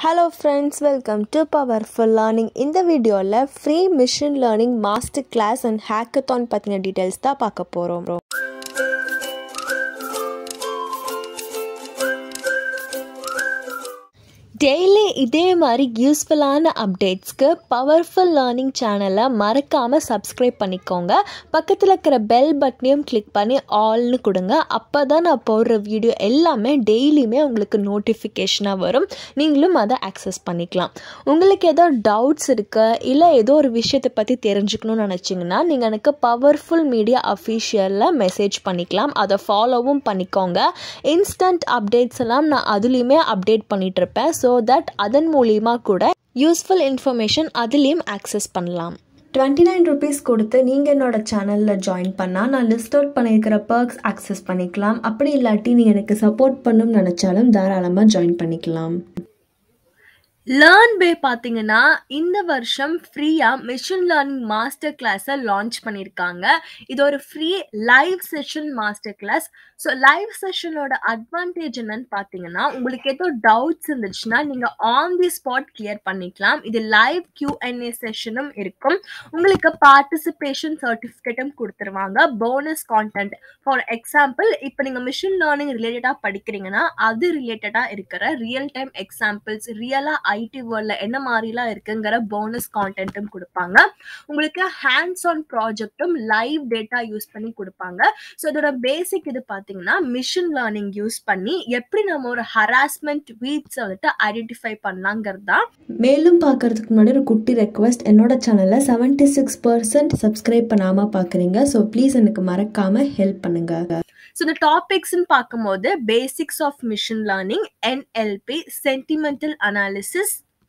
hello friends welcome to powerful learning இந்த வீடியோவில் free machine learning master class and hackathon பற்றின details தான் பார்க்க போகிறோம் டெய்லி இதே மாதிரி யூஸ்ஃபுல்லான அப்டேட்ஸ்க்கு பவர்ஃபுல் லேர்னிங் சேனலை மறக்காமல் சப்ஸ்கிரைப் பண்ணிக்கோங்க பக்கத்தில் இருக்கிற பெல் பட்டனையும் கிளிக் பண்ணி ஆல்னு கொடுங்க அப்போ தான் நான் போடுற வீடியோ எல்லாமே டெய்லியுமே உங்களுக்கு நோட்டிஃபிகேஷனாக வரும் நீங்களும் அதை ஆக்சஸ் பண்ணிக்கலாம் உங்களுக்கு ஏதோ டவுட்ஸ் இருக்கு இல்லை ஏதோ ஒரு விஷயத்தை பற்றி தெரிஞ்சுக்கணும்னு நினச்சிங்கன்னா நீங்கள் எனக்கு பவர்ஃபுல் மீடியா அஃபீஷியலில் மெசேஜ் பண்ணிக்கலாம் அதை ஃபாலோவும் பண்ணிக்கோங்க இன்ஸ்டன்ட் அப்டேட்ஸ் எல்லாம் நான் அதுலேயுமே அப்டேட் பண்ணிகிட்ருப்பேன் ஸோ தட் அதன் மூலியமாக கூட யூஸ்ஃபுல் இன்ஃபர்மேஷன் அதுலேயும் ஆக்சஸ் பண்ணலாம் டுவெண்ட்டி நைன் ருபீஸ் கொடுத்து நீங்கள் என்னோட சேனலில் ஜாயின் பண்ணால் நான் லிஸ்ட் அவுட் பண்ணியிருக்கிற பர்க்ஸ் ஆக்சஸ் பண்ணிக்கலாம் அப்படி இல்லாட்டி நீங்கள் எனக்கு சப்போர்ட் பண்ணணும்னு நினச்சாலும் தாராளமாக ஜாயின் பண்ணிக்கலாம் லேர்ன் பே பார்த்தீங்கன்னா இந்த வருஷம் ஃப்ரீயாக மிஷின் லேர்னிங் மாஸ்டர் கிளாஸை லான்ச் பண்ணியிருக்காங்க இது ஒரு free live session master class so live செஷனோட அட்வான்டேஜ் என்னன்னு பார்த்தீங்கன்னா உங்களுக்கு ஏதோ டவுட்ஸ் இருந்துச்சுன்னா நீங்கள் ஆன் தி ஸ்பாட் கிளியர் பண்ணிக்கலாம் இது லைவ் கியூஎன்ஏ செஷனும் இருக்கும் உங்களுக்கு பார்ட்டிசிபேஷன் சர்டிஃபிகேட்டும் கொடுத்துருவாங்க போனஸ் கான்டென்ட் ஃபார் எக்ஸாம்பிள் இப்போ நீங்கள் மிஷின் லேர்னிங் ரிலேட்டடாக படிக்கிறீங்கன்னா அது ரிலேட்டடாக இருக்கிற ரியல் டைம் எக்ஸாம்பிள்ஸ் ரியலாக ஐடி வேர்ல்டில் என்ன மாதிரிலாம் இருக்குங்கிற போனஸ் கான்டென்ட்டும் கொடுப்பாங்க உங்களுக்கு ஹேண்ட்ஸ் ஆன் ப்ராஜெக்ட்டும் லைவ் டேட்டா யூஸ் பண்ணி கொடுப்பாங்க ஸோ இதோட பேசிக் இது பார்த்தீங்கன்னா மிஷின் லேர்னிங் யூஸ் பண்ணி எப்படி நம்ம ஒரு ஹராஸ்மெண்ட் வீட்ஸை வந்துட்டு ஐடென்டிஃபை பண்ணலாங்கிறது தான் மேலும் பார்க்கறதுக்கு முன்னாடி ஒரு குட்டி ரெக்வஸ்ட் என்னோட சேனலில் செவன்டி சிக்ஸ் பர்சன்ட் சப்ஸ்கிரைப் பண்ணாமல் பார்க்குறீங்க ஸோ ப்ளீஸ் எனக்கு மறக்காமல் ஹெல்ப் பண்ணுங்கள் ஸோ இந்த டாபிக்ஸ்ன்னு பார்க்கும்போது basics of machine learning NLP sentimental analysis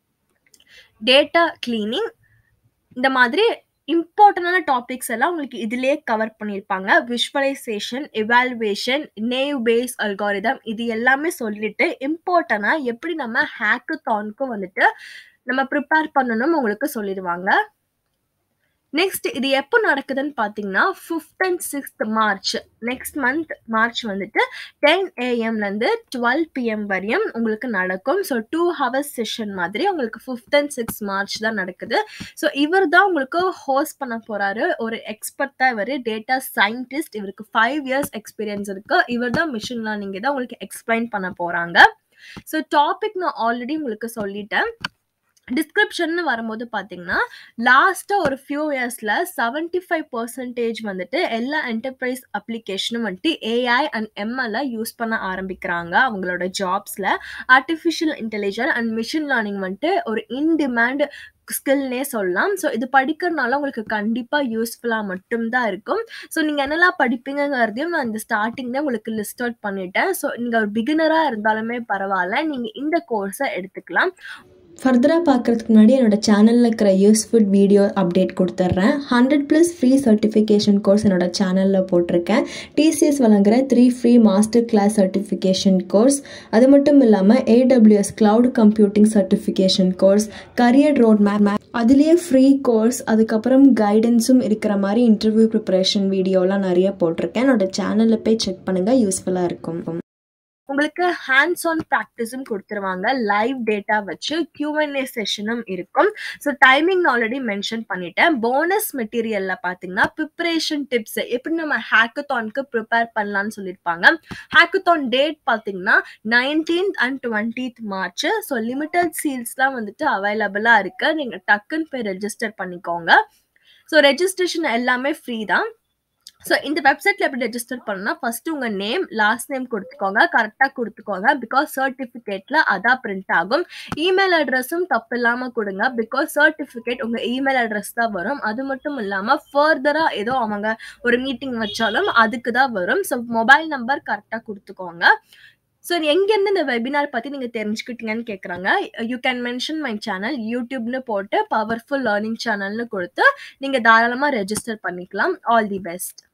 data cleaning இந்த மாதிரி இம்பார்ட்டண்டான டாபிக்ஸ் எல்லாம் உங்களுக்கு இதிலே கவர் பண்ணியிருப்பாங்க visualisation evaluation naive Bayes algorithm இது எல்லாமே சொல்லிட்டு இம்பார்ட்டனாக எப்படி நம்ம ஹேக்கத்தானுக்கும் வந்துட்டு நம்ம ப்ரிப்பேர் பண்ணணும் உங்களுக்கு சொல்லிடுவாங்க நெக்ஸ்ட் இது எப்போ நடக்குதுன்னு பார்த்தீங்கன்னா fifth and sixth March next month March வந்துட்டு டென் ஏஎம்லேருந்து டுவெல் பிஎம் வரையும் உங்களுக்கு நடக்கும் ஸோ டூ ஹவர்ஸ் செஷன் மாதிரி உங்களுக்கு ஃபிஃப்த் அண்ட் சிக்ஸ் மார்ச் தான் நடக்குது ஸோ இவர் தான் உங்களுக்கு ஹோஸ்ட் பண்ண போகிறாரு ஒரு எக்ஸ்பர்ட் தான் இவர் டேட்டா சயின்டிஸ்ட் இவருக்கு ஃபைவ் இயர்ஸ் எக்ஸ்பீரியன்ஸ் இருக்கு இவர் தான் மிஷின் லேர்னிங் தான் உங்களுக்கு எக்ஸ்பிளைன் பண்ண போகிறாங்க ஸோ டாபிக் நான் ஆல்ரெடி உங்களுக்கு சொல்லிட்டேன் டிஸ்கிரிப்ஷன் வரும்போது பார்த்தீங்கன்னா லாஸ்ட்டாக ஒரு ஃபியூ இயர்ஸில் செவன்டி ஃபைவ் பர்சன்டேஜ் வந்துட்டு எல்லா என்டர்பிரைஸ் அப்ளிகேஷனும் வந்துட்டு ஏஐ அண்ட் எம்எல்ல யூஸ் பண்ண ஆரம்பிக்கிறாங்க அவங்களோட ஜாப்ஸில் artificial intelligence and machine learning வந்துட்டு ஒரு இன்டிமேண்ட் ஸ்கில்னே சொல்லலாம் ஸோ இது படிக்கிறதுனால உங்களுக்கு கண்டிப்பாக யூஸ்ஃபுல்லாக மட்டும்தான் இருக்கும் ஸோ நீங்கள் என்னெல்லாம் படிப்பீங்கிறதையும் நான் இந்த ஸ்டார்டிங்லேயே உங்களுக்கு லிஸ்ட் அவுட் பண்ணிட்டேன் ஸோ நீங்கள் ஒரு பிகினராக இருந்தாலுமே பரவாயில்ல நீங்கள் இந்த கோர்ஸை எடுத்துக்கலாம் ஃபர்தராக பார்க்குறதுக்கு முன்னாடி என்னோட சேனலில் இருக்கிற யூஸ்ஃபுல் வீடியோ அப்டேட் கொடுத்துட்றேன் hundred plus free certification course என்னோட சேனலில் போட்டிருக்கேன் டிசிஎஸ் வழங்குற three free master class certification course அது மட்டும் இல்லாமல் AWS cloud computing certification course career road map map அதுலேயே ஃப்ரீ கோர்ஸ் அதுக்கப்புறம் கைடன்ஸும் இருக்கிற மாதிரி இன்டர்வியூ ப்ரிப்பரேஷன் வீடியோலாம் நிறைய போட்டிருக்கேன் என்னோட சேனலில் போய் செக் பண்ணுங்கள் யூஸ்ஃபுல்லாக இருக்கும் உங்களுக்கு ஹேண்ட்ஸ் ஆன் ப்ராக்டிஸும் கொடுத்துருவாங்க லைவ் டேட்டா வச்சு கியூஎன்ஏ செஷனும் இருக்கும் ஸோ டைமிங் ஆல்ரெடி மென்ஷன் பண்ணிட்டேன் போனஸ் மெட்டீரியலில் பார்த்தீங்கன்னா ப்ரிப்பரேஷன் டிப்ஸ் எப்படி நம்ம ஹேக்கத்தானுக்கு ப்ரிப்பேர் பண்ணலான்னு சொல்லியிருப்பாங்க ஹேக்கத்தான் டேட் பார்த்தீங்கன்னா nineteenth and twentieth March so limited சீல்ஸ்லாம் வந்துட்டு அவைலபிளாக இருக்குது நீங்கள் டக்குன்னு போய் ரெஜிஸ்டர் பண்ணிக்கோங்க ஸோ ரெஜிஸ்ட்ரேஷன் எல்லாமே ஃப்ரீ தான் ஸோ இந்த வெப்சைட்டில் எப்படி ரெஜிஸ்டர் பண்ணணும்னா ஃபஸ்ட்டு உங்கள் நேம் லாஸ்ட் நேம் கொடுத்துக்கோங்க கரெக்டாக கொடுத்துக்கோங்க பிகாஸ் சர்டிஃபிகேட்டில் அதான் பிரிண்ட் ஆகும் இமெயில் அட்ரஸும் தப்பு இல்லாமல் கொடுங்க பிகாஸ் சர்டிஃபிகேட் உங்கள் இமெயில் அட்ரஸ் தான் வரும் அது மட்டும் இல்லாமல் ஃபர்தராக ஏதோ அவங்க ஒரு மீட்டிங் வச்சாலும் அதுக்கு தான் வரும் ஸோ மொபைல் நம்பர் கரெக்டாக கொடுத்துக்கோங்க ஸோ எங்கேருந்து இந்த வெபினார் பற்றி நீங்கள் தெரிஞ்சுக்கிட்டீங்கன்னு கேட்குறாங்க you can mention my channel யூடியூப்னு போட்டு பவர்ஃபுல் லேர்னிங் சேனல்னு கொடுத்து நீங்கள் தாராளமாக ரெஜிஸ்டர் பண்ணிக்கலாம் ஆல் தி பெஸ்ட்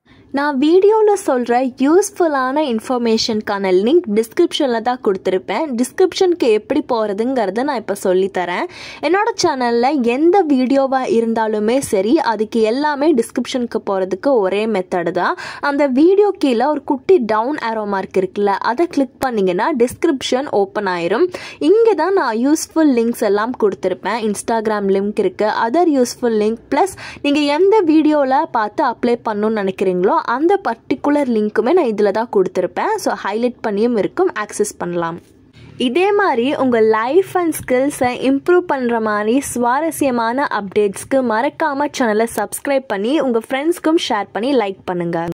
நான் வீடியோவில் சொல்கிற யூஸ்ஃபுல்லான இன்ஃபர்மேஷனுக்கான லிங்க் டிஸ்கிரிப்ஷனில் தான் கொடுத்துருப்பேன் டிஸ்கிரிப்ஷனுக்கு எப்படி போகிறதுங்கிறத நான் இப்போ சொல்லித்தரேன் என்னோட சேனலில் எந்த வீடியோவாக இருந்தாலுமே சரி அதுக்கு எல்லாமே டிஸ்கிரிப்ஷனுக்கு போகிறதுக்கு ஒரே மெத்தடு தான் அந்த வீடியோ கீழே ஒரு குட்டி டவுன் ஆரோ மார்க் இருக்குல்ல அதை கிளிக் பண்ணிங்கன்னா டிஸ்கிரிப்ஷன் ஓப்பன் ஆயிரும் இங்கே தான் நான் யூஸ்ஃபுல் லிங்க்ஸ் எல்லாம் கொடுத்துருப்பேன் இன்ஸ்டாகிராம் லிங்க் இருக்குது அதர் யூஸ்ஃபுல் லிங்க் ப்ளஸ் நீங்கள் எந்த வீடியோவில் பார்த்து அப்ளை பண்ணணும்னு நினைக்கிறீங்களோ அந்த பர்டிகுலர் லிங்க்குமே நான் இதில் தான் கொடுத்துருப்பேன் ஸோ ஹைலைட் பண்ணியும் இருக்கும் ஆக்சஸ் பண்ணலாம் இதே மாதிரி உங்கள் லைஃப் அண்ட் ஸ்கில்ஸை இம்ப்ரூவ் பண்ணுற மாதிரி சுவாரஸ்யமான அப்டேட்ஸ்க்கு மறக்காமல் சேனலை சப்ஸ்கிரைப் பண்ணி உங்கள் ஃப்ரெண்ட்ஸ்க்கும் ஷேர் பண்ணி லைக் பண்ணுங்கள்